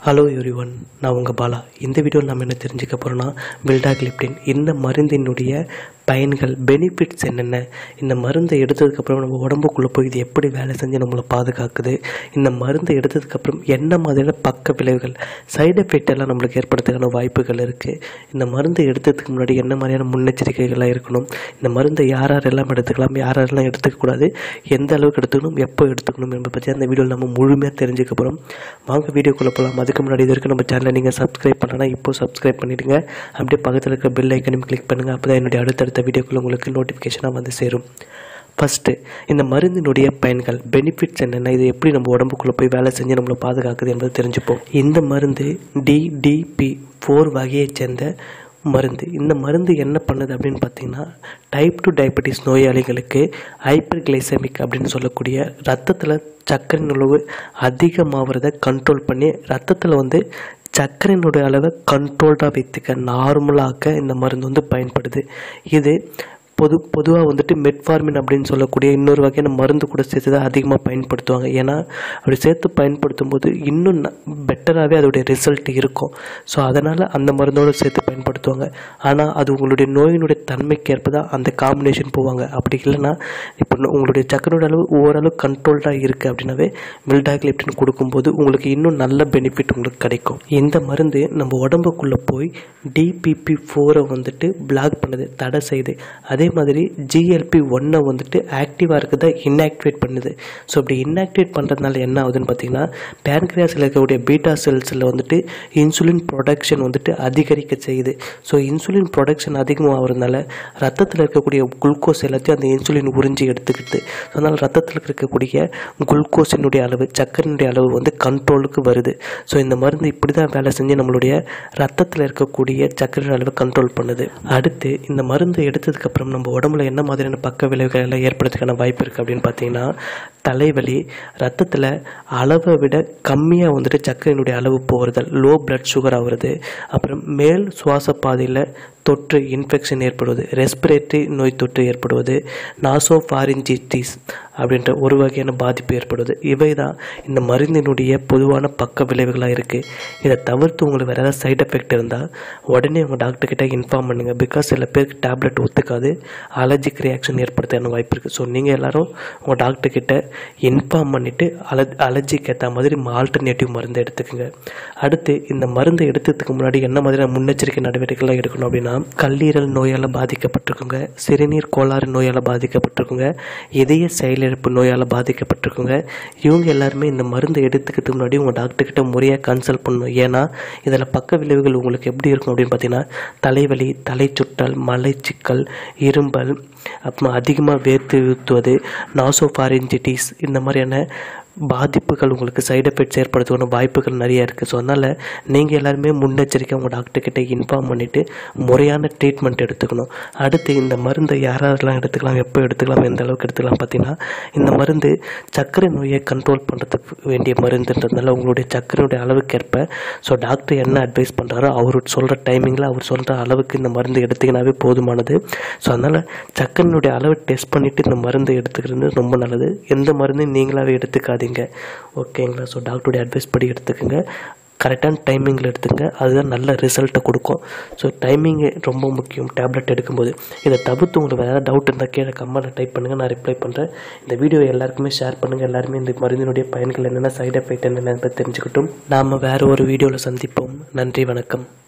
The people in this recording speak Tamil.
ஹலோ எவ்ரி ஒன் நான் உங்கள் பாலா இந்த வீடியோவில் நம்ம என்ன தெரிஞ்சுக்க போகிறோன்னா வில்டாக்லிப்டின் இந்த மருந்தினுடைய பயன்கள் பெனிஃபிட்ஸ் என்னென்ன இந்த மருந்தை எடுத்ததுக்கப்புறம் நம்ம உடம்புக்குள்ளே போய் இது எப்படி வேலை செஞ்சு நம்மளை பாதுகாக்குது இந்த மருந்தை எடுத்ததுக்கப்புறம் என்ன மாதிரியான பக்க விளைவுகள் சைடு எஃபெக்ட் எல்லாம் நம்மளுக்கு ஏற்படுறதுக்கான வாய்ப்புகள் இருக்குது இந்த மருந்தை எடுத்ததுக்கு முன்னாடி என்ன மாதிரியான முன்னெச்சரிக்கைகள்லாம் இருக்கணும் இந்த மருந்தை யார் யாரெல்லாம் எடுத்துக்கலாம் யார் யாரெல்லாம் எடுத்துக்கக்கூடாது எந்த அளவுக்கு எடுத்துக்கணும் எப்போ எடுத்துக்கணும் என்பதை பற்றி அந்த வீடியோவில் நம்ம முழுமையாக தெரிஞ்சுக்க போகிறோம் வாங்க வீடியோக்குள்ளே போகலாம் அதுக்கு முன்னாடி இது வரைக்கும் நம்ம சேனலை நீங்கள் சப்ஸ்கிரைப் பண்ணனா இப்போ சப்ஸ்கிரைப் பண்ணிடுங்க அப்படியே பக்கத்தில் இருக்க பெல் ஐக்கனையும் கிளிக் பண்ணுங்கள் அப்போ தான் என்னுடைய அடுத்தடுத்த வீடியோக்குள்ள உங்களுக்கு நோட்டிஃபிகேஷனாக வந்து சேரும் ஃபஸ்ட்டு இந்த மருந்தினுடைய பயன்கள் பெனிஃபிட்ஸ் என்னென்ன இது எப்படி நம்ம உடம்புக்குள்ளே போய் வேலை செஞ்சு நம்மளை பாதுகாக்குது என்பதை தெரிஞ்சுப்போம் இந்த மருந்து டிடிபி ஃபோர் வகையைச் சேர்ந்த மருந்து இந்த மருந்து என்ன பண்ணுது அப்படின்னு பார்த்தீங்கன்னா டைப் டூ டயபெட்டிஸ் நோயாளிகளுக்கு ஹைப்பர் கிளைசமிக் அப்படின்னு சொல்லக்கூடிய ரத்தத்தில் சர்க்கரை அளவு அதிகமாகிறத கண்ட்ரோல் பண்ணி ரத்தத்தில் வந்து சர்க்கரையினுடைய அளவை கண்ட்ரோல்டாக வைத்துக்க நார்மலாக்க இந்த மருந்து வந்து பயன்படுது இது பொது பொதுவாக வந்துட்டு மெட்ஃபார்மின் அப்படின்னு சொல்லக்கூடிய இன்னொரு வகையான மருந்து கூட சேர்த்து தான் அதிகமாக பயன்படுத்துவாங்க ஏன்னா அப்படி சேர்த்து பயன்படுத்தும் போது இன்னும் பெட்டராகவே அதோடைய ரிசல்ட் இருக்கும் ஸோ அதனால் அந்த மருந்தோடு சேர்த்து பயன்படுத்துவாங்க ஆனால் அது உங்களுடைய நோயினுடைய தன்மைக்கு ஏற்ப தான் அந்த காம்பினேஷன் போவாங்க அப்படி இல்லைன்னா இப்போ உங்களுடைய சக்கரோட அளவு ஓரளவு கண்ட்ரோல்டாக இருக்குது அப்படின்னாவே மில்டாக்லிப்டின் கொடுக்கும்போது உங்களுக்கு இன்னும் நல்ல பெனிஃபிட் உங்களுக்கு கிடைக்கும் இந்த மருந்து நம்ம உடம்புக்குள்ளே போய் டிபிபி ஃபோரை வந்துட்டு பிளாக் பண்ணுது தடை செய்யுது அதே மாதிரி ஜிஎல்பி ஒன்னை வந்துட்டு ஆக்டிவாக இருக்கிறத இன்ஆக்டிவேட் பண்ணுது ஸோ அப்படி இன்ஆக்டிவேட் பண்ணுறதுனால என்ன ஆகுதுன்னு பார்த்தீங்கன்னா பேன்கிரியாஸில் இருக்கக்கூடிய பீட்டா செல்ஸில் வந்துட்டு இன்சுலின் ப்ரொடக்ஷன் வந்துட்டு அதிகரிக்க செய்யுது ஸோ இன்சுலின் ப்ரொடக்ஷன் அதிகமாகிறதுனால ரத்தத்தில் இருக்கக்கூடிய குளுக்கோஸ் எல்லாத்தையும் அந்த இன்சுலின் உறிஞ்சி எடுத்துக்கிட்டு ஸோ அதனால் ரத்தத்தில் இருக்கக்கூடிய குளுக்கோஸினுடைய அளவு சர்க்கரையினுடைய அளவு வந்து கண்ட்ரோலுக்கு வருது ஸோ இந்த மருந்து இப்படி தான் வேலை செஞ்சு நம்மளுடைய ரத்தத்தில் இருக்கக்கூடிய சர்க்கரை அளவை கண்ட்ரோல் பண்ணுது அடுத்து இந்த மருந்தை எடுத்ததுக்கப்புறம் நம்ம உடம்புல என்ன மாதிரியான பக்க விளைவுகள் எல்லாம் ஏற்படுறதுக்கான வாய்ப்பு இருக்குது அப்படின்னு பார்த்தீங்கன்னா தலைவலி ரத்தத்தில் அளவை விட கம்மியாக வந்துட்டு சர்க்கரையினுடைய அளவு போகிறதல் லோ பிளட் சுகர் ஆகுறது அப்புறம் மேல் சுவாச பாதையில் தொற்று இன்ஃபெக்ஷன் ஏற்படுவது ரெஸ்பிரேட்டரி நோய் தொற்று ஏற்படுவது நாசோஃபாரிஞ்சிட்டிஸ் அப்படின்ற ஒரு வகையான பாதிப்பு ஏற்படுவது இவை தான் இந்த மருந்தினுடைய பொதுவான பக்க விளைவுகளாக இருக்குது இதை தவிர்த்து உங்களுக்கு வேறு ஏதாவது சைட் எஃபெக்ட் இருந்தால் உடனே உங்கள் டாக்டர்கிட்ட இன்ஃபார்ம் பண்ணுங்கள் பிகாஸ் சில பேருக்கு டேப்லெட் ஒத்துக்காது அலர்ஜிக் ரியாக்ஷன் ஏற்படுத்தான வாய்ப்பு இருக்குது ஸோ நீங்கள் எல்லோரும் உங்கள் டாக்டர்கிட்ட இன்ஃபார்ம் பண்ணிவிட்டு அல அலர்ஜிக்கு ஏற்ற மாதிரி ஆல்டர்னேட்டிவ் மருந்து எடுத்துக்கோங்க அடுத்து இந்த மருந்தை எடுத்ததுக்கு முன்னாடி என்ன மாதிரியான முன்னெச்சரிக்கை நடவடிக்கைகள்லாம் எடுக்கணும் அப்படின்னா கல்லீரல் நோயால் பாதிக்கப்பட்டிருக்குங்க சிறுநீர் கோளாறு நோயால் பாதிக்கப்பட்டிருக்குங்க இதய செயலிழப்பு நோயால் பாதிக்கப்பட்டிருக்குங்க இவங்க எல்லாருமே இந்த மருந்தை எடுத்துக்கிறதுக்கு முன்னாடி உங்கள் டாக்டர்கிட்ட முறையாக கன்சல்ட் பண்ணணும் ஏன்னா இதில் பக்க விளைவுகள் உங்களுக்கு எப்படி இருக்கும் அப்படின்னு பார்த்தீங்கன்னா தலைவலி தலை சுற்றல் மலைச்சிக்கல் இரும்பல் அப்புறம் அதிகமாக வேர்த்து ஊற்றுவது நாசோஃபாரிஞ்சிட்டிஸ் இந்த மாதிரியான பாதிப்புகள் உங்களுக்கு சைடு எஃபெக்ட்ஸ் ஏற்படுத்துக்கான வாய்ப்புகள் நிறைய இருக்குது ஸோ அதனால் நீங்கள் எல்லாருமே முன்னெச்சரிக்கை உங்கள் டாக்டர்கிட்ட இன்ஃபார்ம் பண்ணிவிட்டு முறையான ட்ரீட்மெண்ட் எடுத்துக்கணும் அடுத்து இந்த மருந்தை யாரெல்லாம் எடுத்துக்கலாம் எப்போ எடுத்துக்கலாம் எந்த அளவுக்கு எடுத்துக்கலாம் பார்த்தீங்கன்னா இந்த மருந்து சர்க்கரை நோயை கண்ட்ரோல் பண்ணுறதுக்கு வேண்டிய மருந்துன்றதுனால உங்களுடைய சர்க்கரையுடைய அளவுக்கேற்ப ஸோ டாக்டர் என்ன அட்வைஸ் பண்ணுறாரோ அவர் சொல்கிற டைமிங்கில் அவர் சொல்கிற அளவுக்கு இந்த மருந்து எடுத்துக்கினாவே போதுமானது ஸோ அதனால் சர்க்கரையினுடைய அளவை டெஸ்ட் பண்ணிவிட்டு இந்த மருந்து எடுத்துக்கிறது ரொம்ப நல்லது எந்த மருந்தையும் நீங்களாகவே எடுத்துக்காது எடுக்காதீங்க ஓகேங்களா ஸோ டாக்டருடைய அட்வைஸ் படி எடுத்துக்கோங்க கரெக்டான டைமிங்கில் எடுத்துங்க அதுதான் நல்ல ரிசல்ட்டை கொடுக்கும் ஸோ டைமிங்கு ரொம்ப முக்கியம் டேப்லெட் எடுக்கும்போது இதை தவிர்த்து உங்களுக்கு வேறு ஏதாவது டவுட் இருந்தால் கீழே கம்மாவில் டைப் பண்ணுங்கள் நான் ரிப்ளை பண்ணுறேன் இந்த வீடியோ எல்லாருக்குமே ஷேர் பண்ணுங்கள் எல்லாருமே இந்த மருந்தினுடைய பயன்கள் என்னென்ன சைடு எஃபெக்ட் என்னென்ன தெரிஞ்சுக்கிட்டும் நாம் வேறு ஒரு வீடியோவில் சந்திப்போம் நன்றி வணக்கம்